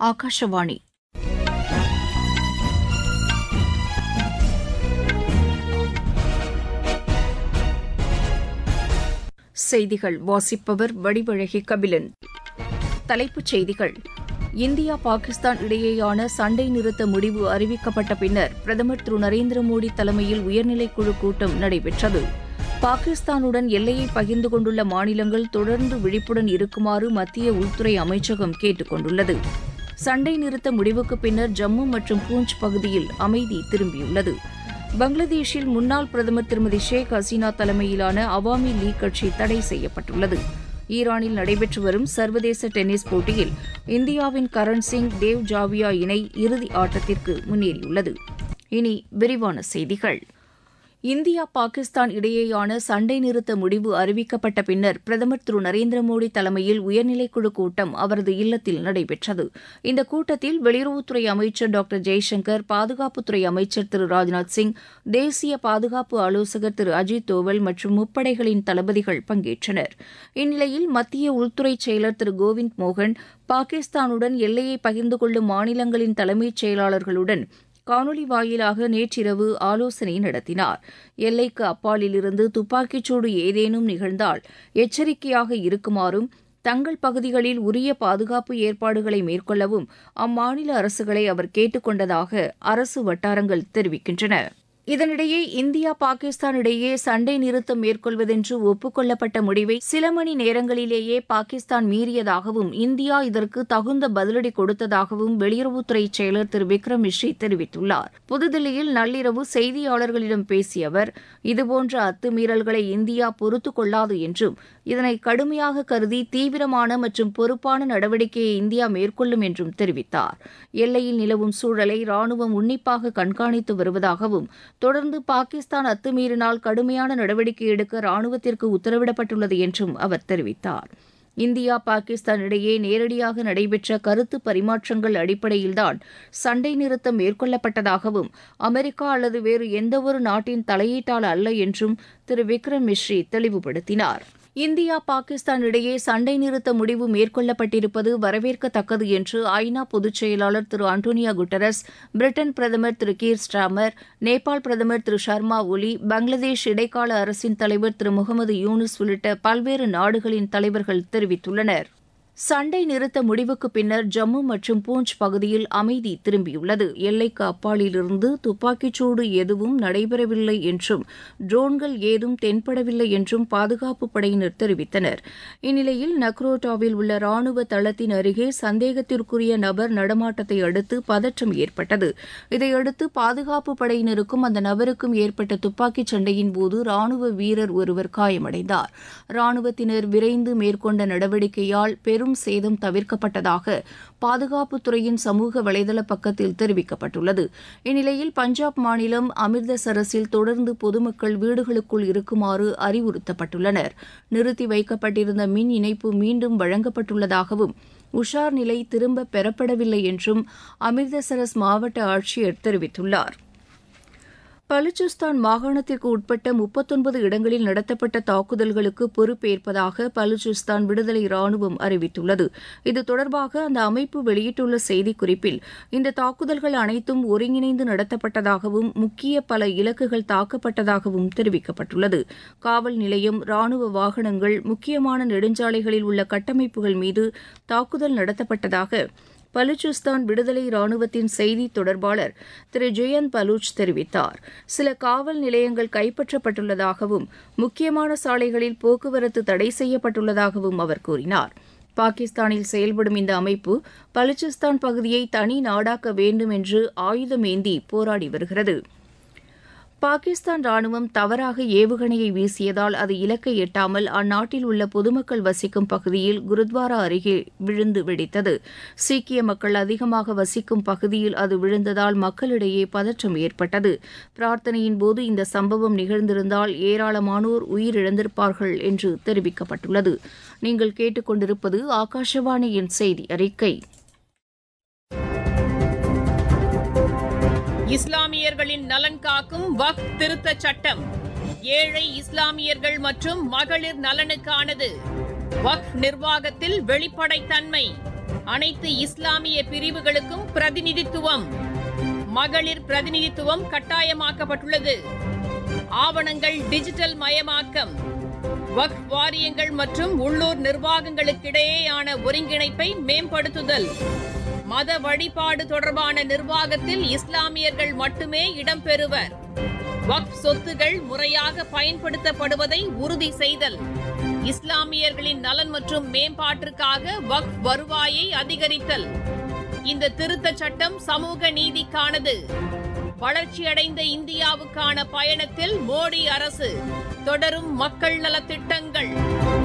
ஆகாஷவாணி செய்திகள் வாசிப்பவர் வடிவழகி கபிலன் தலைப்புச் செய்திகள் இந்தியா பாகிஸ்தான் இடையேயான சண்டை நிறுத்த முடிவு அறிவிக்கப்பட்ட பின்னர் பிரதமர் திரு நரேந்திர மோடி தலைமையில் உயர்நிலைக்குழு கூட்டம் நடைபெற்றது பாகிஸ்தானுடன் எல்லையை பகிர்ந்து கொண்டுள்ள மாநிலங்கள் தொடர்ந்து விழிப்புடன் இருக்குமாறு மத்திய உள்துறை அமைச்சகம் கேட்டுக் கொண்டுள்ளது சண்டை நிறுத்த முடிவுக்கு பின்னர் ஜம்மு மற்றும் பூஞ்ச் பகுதியில் அமைதி திரும்பியுள்ளது பங்களாதேஷில் முன்னாள் பிரதமர் திருமதி ஷேக் ஹசீனா தலைமையிலான அவாமி லீக் கட்சி தடை செய்யப்பட்டுள்ளது ஈரானில் நடைபெற்று வரும் சர்வதேச டென்னிஸ் போட்டியில் இந்தியாவின் கரண் சிங் தேவ் ஜாவியா இணை இறுதி ஆட்டத்திற்கு முன்னேறியுள்ளது இனி விரிவான செய்திகள் இந்தியா பாகிஸ்தான் இடையேயான சண்டை நிறுத்த முடிவு அறிவிக்கப்பட்ட பின்னர் பிரதமர் திரு நரேந்திர மோடி தலைமையில் உயர்நிலைக்குழு கூட்டம் அவரது இல்லத்தில் நடைபெற்றது இந்த கூட்டத்தில் வெளியுறவுத்துறை அமைச்சர் டாக்டர் ஜெய்சங்கர் பாதுகாப்புத்துறை அமைச்சர் திரு ராஜ்நாத் சிங் தேசிய பாதுகாப்பு ஆலோசகர் திரு அஜித் தோவல் மற்றும் முப்படைகளின் தளபதிகள் பங்கேற்றனர் இந்நிலையில் மத்திய உள்துறை செயலர் திரு கோவிந்த் மோகன் பாகிஸ்தானுடன் எல்லையை பகிர்ந்து கொள்ளும் மாநிலங்களின் தலைமைச் செயலாளர்களுடன் காணொலி வாயிலாக நேற்றிரவு ஆலோசனை நடத்தினார் எல்லைக்கு அப்பாலிலிருந்து துப்பாக்கிச்சூடு ஏதேனும் நிகழ்ந்தால் எச்சரிக்கையாக இருக்குமாறும் தங்கள் பகுதிகளில் உரிய பாதுகாப்பு ஏற்பாடுகளை மேற்கொள்ளவும் அம்மாநில அரசுகளை அவர் கேட்டுக் கொண்டதாக அரசு வட்டாரங்கள் தெரிவிக்கின்றன இதனிடையே இந்தியா பாகிஸ்தான் இடையே சண்டை நிறுத்தம் மேற்கொள்வதென்று ஒப்புக்கொள்ளப்பட்ட முடிவை சில மணி நேரங்களிலேயே பாகிஸ்தான் மீறியதாகவும் இந்தியா இதற்கு தகுந்த பதிலடி கொடுத்ததாகவும் வெளியுறவுத்துறை செயலர் திரு விக்ரம் மிஸ்ரி தெரிவித்துள்ளார் புதுதில்லியில் நள்ளிரவு செய்தியாளர்களிடம் பேசிய அவர் இதுபோன்ற அத்துமீறல்களை இந்தியா பொறுத்துக் கொள்ளாது என்றும் இதனை கடுமையாக கருதி தீவிரமான மற்றும் பொறுப்பான நடவடிக்கையை இந்தியா மேற்கொள்ளும் என்றும் தெரிவித்தார் எல்லையில் நிலவும் சூழலை ராணுவம் உன்னிப்பாக கண்காணித்து வருவதாகவும் தொடர்ந்து பாகிஸ்தான் அத்துமீறினால் கடுமையான நடவடிக்கை எடுக்க ராணுவத்திற்கு உத்தரவிடப்பட்டுள்ளது என்றும் அவர் தெரிவித்தார் இந்தியா பாகிஸ்தான் இடையே நேரடியாக நடைபெற்ற கருத்து பரிமாற்றங்கள் அடிப்படையில்தான் சண்டை நிறுத்தம் மேற்கொள்ளப்பட்டதாகவும் அமெரிக்கா அல்லது வேறு எந்தவொரு நாட்டின் தலையீட்டால் அல்ல என்றும் திரு விக்ரம் மிஸ்ரி தெளிவுபடுத்தினார் இந்தியா பாகிஸ்தான் இடையே சண்டை நிறுத்த முடிவு மேற்கொள்ளப்பட்டிருப்பது வரவேற்கத்தக்கது என்று ஐநா பொதுச் செயலாளர் திரு அண்டோனியா குட்டரஸ் பிரிட்டன் பிரதமர் திரு கீர் ஸ்டாமர் நேபாள் பிரதமர் திரு ஷர்மா ஒலி பங்களாதேஷ் இடைக்கால அரசின் தலைவர் திரு முகமது யூனுஸ் உள்ளிட்ட பல்வேறு நாடுகளின் தலைவர்கள் தெரிவித்துள்ளனர் சண்டை நிறுத்த முடிவுக்கு பின்னர் ஜம்மு மற்றும் பூஞ்ச் பகுதியில் அமைதி திரும்பியுள்ளது எல்லைக்கு அப்பாலிலிருந்து துப்பாக்கிச்சூடு எதுவும் நடைபெறவில்லை என்றும் ட்ரோன்கள் ஏதும் தென்படவில்லை என்றும் பாதுகாப்பு படையினர் தெரிவித்தனர் இந்நிலையில் நக்ரோட்டாவில் உள்ள ராணுவ தளத்தின் அருகே சந்தேகத்திற்குரிய நபர் நடமாட்டத்தை அடுத்து பதற்றம் ஏற்பட்டது இதையடுத்து பாதுகாப்பு படையினருக்கும் அந்த நபருக்கும் ஏற்பட்ட துப்பாக்கிச் சண்டையின் போது ராணுவ வீரர் ஒருவர் காயமடைந்தார் ராணுவத்தினர் விரைந்து மேற்கொண்ட நடவடிக்கையால் பெரும் பெரும் சேதம் தவிர்க்கப்பட்டதாக பாதுகாப்புத்துறையின் சமூக வலைதள பக்கத்தில் தெரிவிக்கப்பட்டுள்ளது இந்நிலையில் பஞ்சாப் மாநிலம் அமிர்தசரஸில் தொடர்ந்து பொதுமக்கள் வீடுகளுக்குள் இருக்குமாறு அறிவுறுத்தப்பட்டுள்ளனர் நிறுத்தி வைக்கப்பட்டிருந்த மின் இணைப்பு மீண்டும் வழங்கப்பட்டுள்ளதாகவும் உஷார் நிலை திரும்ப பெறப்படவில்லை என்றும் அமிர்தசரஸ் மாவட்ட ஆட்சியர் தெரிவித்துள்ளார் பலுச்சிஸ்தான் மாகாணத்திற்கு உட்பட்ட முப்பத்தொன்பது இடங்களில் நடத்தப்பட்ட தாக்குதல்களுக்கு பொறுப்பேற்பதாக பலுச்சிஸ்தான் விடுதலை ராணுவம் அறிவித்துள்ளது இது தொடர்பாக அந்த அமைப்பு வெளியிட்டுள்ள செய்திக்குறிப்பில் இந்த தாக்குதல்கள் அனைத்தும் ஒருங்கிணைந்து நடத்தப்பட்டதாகவும் முக்கிய பல இலக்குகள் தாக்கப்பட்டதாகவும் தெரிவிக்கப்பட்டுள்ளது காவல் நிலையம் ராணுவ வாகனங்கள் முக்கியமான நெடுஞ்சாலைகளில் உள்ள கட்டமைப்புகள் மீது தாக்குதல் நடத்தப்பட்டதாக பலுச்சிஸ்தான் விடுதலை ராணுவத்தின் செய்தி தொடர்பாளர் திரு ஜெயந்த் பலூச் தெரிவித்தார் சில காவல் நிலையங்கள் கைப்பற்றப்பட்டுள்ளதாகவும் முக்கியமான சாலைகளில் போக்குவரத்து தடை செய்யப்பட்டுள்ளதாகவும் அவர் கூறினார் பாகிஸ்தானில் செயல்படும் இந்த அமைப்பு பலுச்சிஸ்தான் பகுதியை தனி நாடாக்க வேண்டும் என்று ஆயுதமேந்தி போராடி வருகிறது பாகிஸ்தான் ராணுவம் தவறாக ஏவுகணையை வீசியதால் அது இலக்கை எட்டாமல் அந்நாட்டில் உள்ள பொதுமக்கள் வசிக்கும் பகுதியில் குருத்வாரா அருகே விழுந்து வெடித்தது சீக்கிய மக்கள் அதிகமாக வசிக்கும் பகுதியில் அது விழுந்ததால் மக்களிடையே பதற்றம் ஏற்பட்டது பிரார்த்தனையின் போது இந்த சம்பவம் நிகழ்ந்திருந்தால் ஏராளமானோர் உயிரிழந்திருப்பார்கள் என்று தெரிவிக்கப்பட்டுள்ளது நீங்கள் கேட்டுக்கொண்டிருப்பது ஆகாஷவாணியின் செய்தி அறிக்கை இஸ்லாமியர்களின் நலன் காக்கும் வக்ஃப் திருத்த சட்டம் ஏழை இஸ்லாமியர்கள் மற்றும் மகளிர் நலனுக்கானது வக்ஃப் நிர்வாகத்தில் வெளிப்படைத்தன்மை அனைத்து இஸ்லாமிய பிரிவுகளுக்கும் பிரதிநிதித்துவம் மகளிர் பிரதிநிதித்துவம் கட்டாயமாக்கப்பட்டுள்ளது ஆவணங்கள் டிஜிட்டல் மயமாக்கம் வக்ஃப் வாரியங்கள் மற்றும் உள்ளூர் நிர்வாகங்களுக்கிடையேயான ஒருங்கிணைப்பை மேம்படுத்துதல் மத வழிபாடு தொடர்பான நிர்வாகத்தில் இஸ்லாமியர்கள் மட்டுமே இடம்பெறுவர் வக்ஃப் சொத்துகள் முறையாக பயன்படுத்தப்படுவதை உறுதி செய்தல் இஸ்லாமியர்களின் நலன் மற்றும் மேம்பாட்டிற்காக வக்ஃப் வருவாயை அதிகரித்தல் இந்த திருத்தச் சட்டம் சமூக நீதிக்கானது வளர்ச்சியடைந்த இந்தியாவுக்கான பயணத்தில் மோடி அரசு தொடரும் மக்கள் நலத்திட்டங்கள்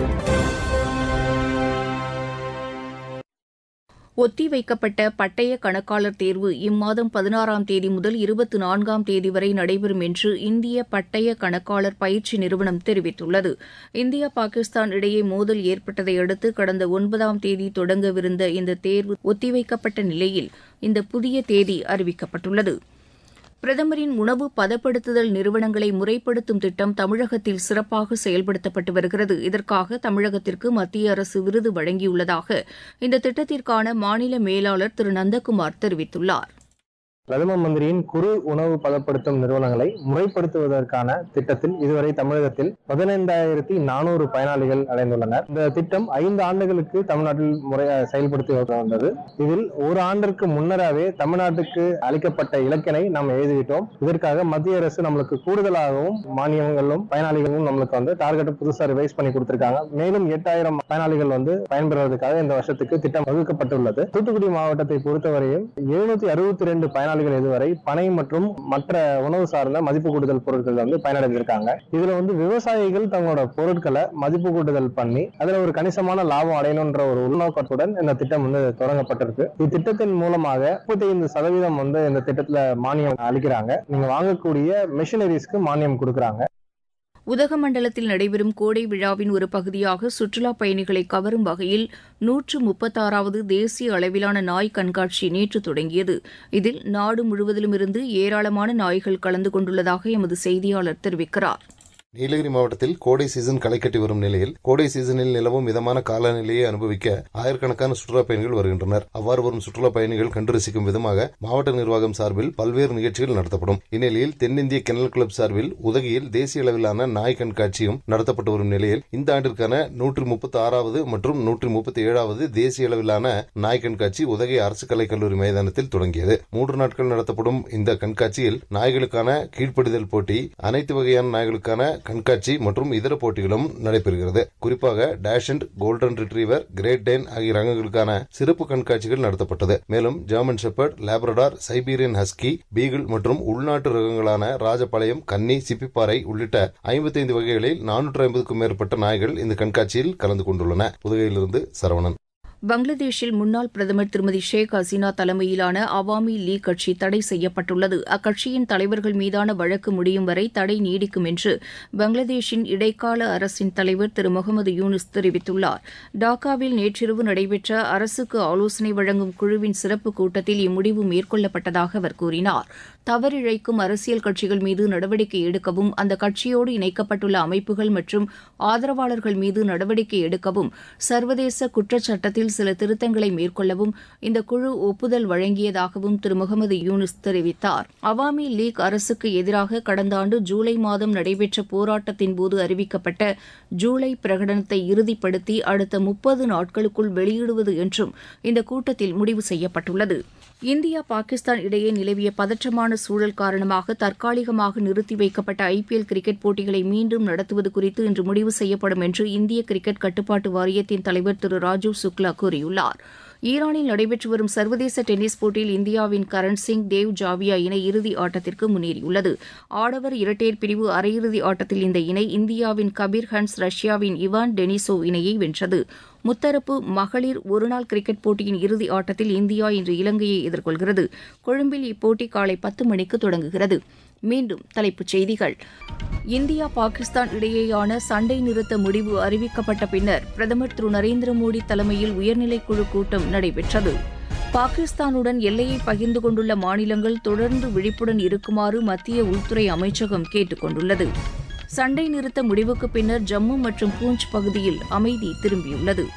ஒத்திவைக்கப்பட்ட பட்டய கணக்காளர் தேர்வு இம்மாதம் பதினாறாம் தேதி முதல் இருபத்தி நான்காம் தேதி வரை நடைபெறும் என்று இந்திய பட்டய கணக்காளர் பயிற்சி நிறுவனம் தெரிவித்துள்ளது இந்தியா பாகிஸ்தான் இடையே மோதல் ஏற்பட்டதை அடுத்து கடந்த ஒன்பதாம் தேதி தொடங்கவிருந்த இந்த தேர்வு ஒத்திவைக்கப்பட்ட நிலையில் இந்த புதிய தேதி அறிவிக்கப்பட்டுள்ளது பிரதமரின் உணவு பதப்படுத்துதல் நிறுவனங்களை முறைப்படுத்தும் திட்டம் தமிழகத்தில் சிறப்பாக செயல்படுத்தப்பட்டு வருகிறது இதற்காக தமிழகத்திற்கு மத்திய அரசு விருது வழங்கியுள்ளதாக இந்த திட்டத்திற்கான மாநில மேலாளர் திரு நந்தகுமார் தெரிவித்துள்ளார் பிரதம மந்திரியின் குறு உணவு பதப்படுத்தும் நிறுவனங்களை முறைப்படுத்துவதற்கான திட்டத்தில் இதுவரை தமிழகத்தில் பதினைந்தாயிரத்தி நானூறு பயனாளிகள் அடைந்துள்ளனர் இந்த திட்டம் ஐந்து ஆண்டுகளுக்கு தமிழ்நாட்டில் முறை செயல்படுத்தி வந்தது இதில் ஒரு ஆண்டிற்கு முன்னராகவே தமிழ்நாட்டுக்கு அளிக்கப்பட்ட இலக்கினை நாம் எழுதிவிட்டோம் இதற்காக மத்திய அரசு நம்மளுக்கு கூடுதலாகவும் மானியங்களும் பயனாளிகளும் நம்மளுக்கு வந்து டார்கெட் புதுசாக ரிவைஸ் பண்ணி கொடுத்திருக்காங்க மேலும் எட்டாயிரம் பயனாளிகள் வந்து பயன்பெறுவதற்காக இந்த வருஷத்துக்கு திட்டம் வகுக்கப்பட்டுள்ளது தூத்துக்குடி மாவட்டத்தை பொறுத்தவரையில் எழுநூத்தி அறுபத்தி ரெண்டு பயனாளிகள் இதுவரை பனை மற்றும் மற்ற உணவு சார்ந்த மதிப்பு கூடுதல் பொருட்கள் வந்து பயனடைந்திருக்காங்க இதுல வந்து விவசாயிகள் தங்களோட பொருட்களை மதிப்பு கூட்டுதல் பண்ணி அதுல ஒரு கணிசமான லாபம் அடையணுன்ற ஒரு உள்நோக்கத்துடன் இந்த திட்டம் வந்து தொடங்கப்பட்டிருக்கு இத்திட்டத்தின் மூலமாக முப்பத்தி ஐந்து சதவீதம் வந்து இந்த திட்டத்துல மானியம் அளிக்கிறாங்க நீங்க வாங்கக்கூடிய மிஷினரிஸ்க்கு மானியம் கொடுக்குறாங்க உதகமண்டலத்தில் நடைபெறும் கோடை விழாவின் ஒரு பகுதியாக சுற்றுலாப் பயணிகளை கவரும் வகையில் நூற்று முப்பத்தாறாவது தேசிய அளவிலான நாய் கண்காட்சி நேற்று தொடங்கியது இதில் நாடு முழுவதிலுமிருந்து ஏராளமான நாய்கள் கலந்து கொண்டுள்ளதாக எமது செய்தியாளர் தெரிவிக்கிறார் நீலகிரி மாவட்டத்தில் கோடை சீசன் களை கட்டி வரும் நிலையில் கோடை சீசனில் நிலவும் மிதமான காலநிலையை அனுபவிக்க ஆயிரக்கணக்கான சுற்றுலா பயணிகள் வருகின்றனர் அவ்வாறு வரும் சுற்றுலா பயணிகள் கண்டு ரசிக்கும் விதமாக மாவட்ட நிர்வாகம் சார்பில் பல்வேறு நிகழ்ச்சிகள் நடத்தப்படும் இந்நிலையில் தென்னிந்திய கெனல் கிளப் சார்பில் உதகையில் தேசிய அளவிலான நாய் கண்காட்சியும் நடத்தப்பட்டு வரும் நிலையில் இந்த ஆண்டிற்கான நூற்றி முப்பத்தி ஆறாவது மற்றும் நூற்றி முப்பத்தி ஏழாவது தேசிய அளவிலான நாய் கண்காட்சி உதகை அரசு கலைக் கல்லூரி மைதானத்தில் தொடங்கியது மூன்று நாட்கள் நடத்தப்படும் இந்த கண்காட்சியில் நாய்களுக்கான கீழ்ப்படிதல் போட்டி அனைத்து வகையான நாய்களுக்கான கண்காட்சி மற்றும் இதர போட்டிகளும் நடைபெறுகிறது குறிப்பாக dachshund golden retriever great Dane ஆகிய ரகங்களுக்கான சிறப்பு கண்காட்சிகள் நடத்தப்பட்டது மேலும் German shepherd Labrador Siberian husky beagle மற்றும் உள்நாட்டு ரகங்களான ராஜபாளையம் கன்னி சிப்பிப்பாறை உள்ளிட்ட ஐம்பத்தைந்து வகைகளில் நானூற்று ஐம்பதுக்கும் மேற்பட்ட நாய்கள் இந்த கண்காட்சியில் கலந்து கொண்டுள்ளன புதுகையிலிருந்து சரவணன் பங்களாதேஷில் முன்னாள் பிரதமர் திருமதி ஷேக் ஹசீனா தலைமையிலான அவாமி லீக் கட்சி தடை செய்யப்பட்டுள்ளது அக்கட்சியின் தலைவர்கள் மீதான வழக்கு முடியும் வரை தடை நீடிக்கும் என்று பங்களாதேஷின் இடைக்கால அரசின் தலைவர் திரு முகமது யூனுஸ் தெரிவித்துள்ளார் டாக்காவில் நேற்றிரவு நடைபெற்ற அரசுக்கு ஆலோசனை வழங்கும் குழுவின் சிறப்பு கூட்டத்தில் இம்முடிவு மேற்கொள்ளப்பட்டதாக அவர் கூறினார் தவறிழைக்கும் அரசியல் கட்சிகள் மீது நடவடிக்கை எடுக்கவும் அந்த கட்சியோடு இணைக்கப்பட்டுள்ள அமைப்புகள் மற்றும் ஆதரவாளர்கள் மீது நடவடிக்கை எடுக்கவும் சர்வதேச குற்றச்சட்டத்தில் சில திருத்தங்களை மேற்கொள்ளவும் இந்த குழு ஒப்புதல் வழங்கியதாகவும் திரு முகமது யூனுஸ் தெரிவித்தார் அவாமி லீக் அரசுக்கு எதிராக கடந்த ஆண்டு ஜூலை மாதம் நடைபெற்ற போராட்டத்தின் போது அறிவிக்கப்பட்ட ஜூலை பிரகடனத்தை இறுதிப்படுத்தி அடுத்த முப்பது நாட்களுக்குள் வெளியிடுவது என்றும் இந்த கூட்டத்தில் முடிவு செய்யப்பட்டுள்ளது இந்தியா பாகிஸ்தான் இடையே நிலவிய பதற்றமான சூழல் காரணமாக தற்காலிகமாக நிறுத்தி வைக்கப்பட்ட ஐபிஎல் கிரிக்கெட் போட்டிகளை மீண்டும் நடத்துவது குறித்து இன்று முடிவு செய்யப்படும் என்று இந்திய கிரிக்கெட் கட்டுப்பாட்டு வாரியத்தின் தலைவர் திரு ராஜீவ் சுக்லா கூறியுள்ளார் ஈரானில் நடைபெற்று வரும் சர்வதேச டென்னிஸ் போட்டியில் இந்தியாவின் கரண் சிங் தேவ் ஜாவியா இணை இறுதி ஆட்டத்திற்கு முன்னேறியுள்ளது ஆடவர் இரட்டையர் பிரிவு அரையிறுதி ஆட்டத்தில் இந்த இணை இந்தியாவின் கபீர் ஹன்ஸ் ரஷ்யாவின் இவான் டெனிசோவ் இணையை வென்றது முத்தரப்பு மகளிர் ஒருநாள் கிரிக்கெட் போட்டியின் இறுதி ஆட்டத்தில் இந்தியா இன்று இலங்கையை எதிர்கொள்கிறது கொழும்பில் இப்போட்டி காலை பத்து மணிக்கு தொடங்குகிறது மீண்டும் தலைப்புச் செய்திகள் இந்தியா பாகிஸ்தான் இடையேயான சண்டை நிறுத்த முடிவு அறிவிக்கப்பட்ட பின்னர் பிரதமர் திரு நரேந்திர மோடி தலைமையில் உயர்நிலைக்குழு கூட்டம் நடைபெற்றது பாகிஸ்தானுடன் எல்லையை பகிர்ந்து கொண்டுள்ள மாநிலங்கள் தொடர்ந்து விழிப்புடன் இருக்குமாறு மத்திய உள்துறை அமைச்சகம் கேட்டுக் கொண்டுள்ளது சண்டை நிறுத்த முடிவுக்கு பின்னர் ஜம்மு மற்றும் பூஞ்ச் பகுதியில் அமைதி திரும்பியுள்ளது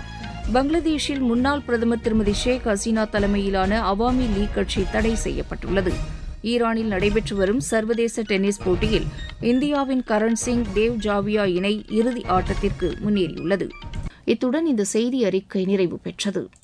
பங்களாதேஷில் முன்னாள் பிரதமர் திருமதி ஷேக் ஹசீனா தலைமையிலான அவாமி லீக் கட்சி தடை செய்யப்பட்டுள்ளது ஈரானில் நடைபெற்று வரும் சர்வதேச டென்னிஸ் போட்டியில் இந்தியாவின் கரண் சிங் தேவ் ஜாவியா இணை இறுதி ஆட்டத்திற்கு முன்னேறியுள்ளது இத்துடன் இந்த செய்தி அறிக்கை நிறைவு பெற்றது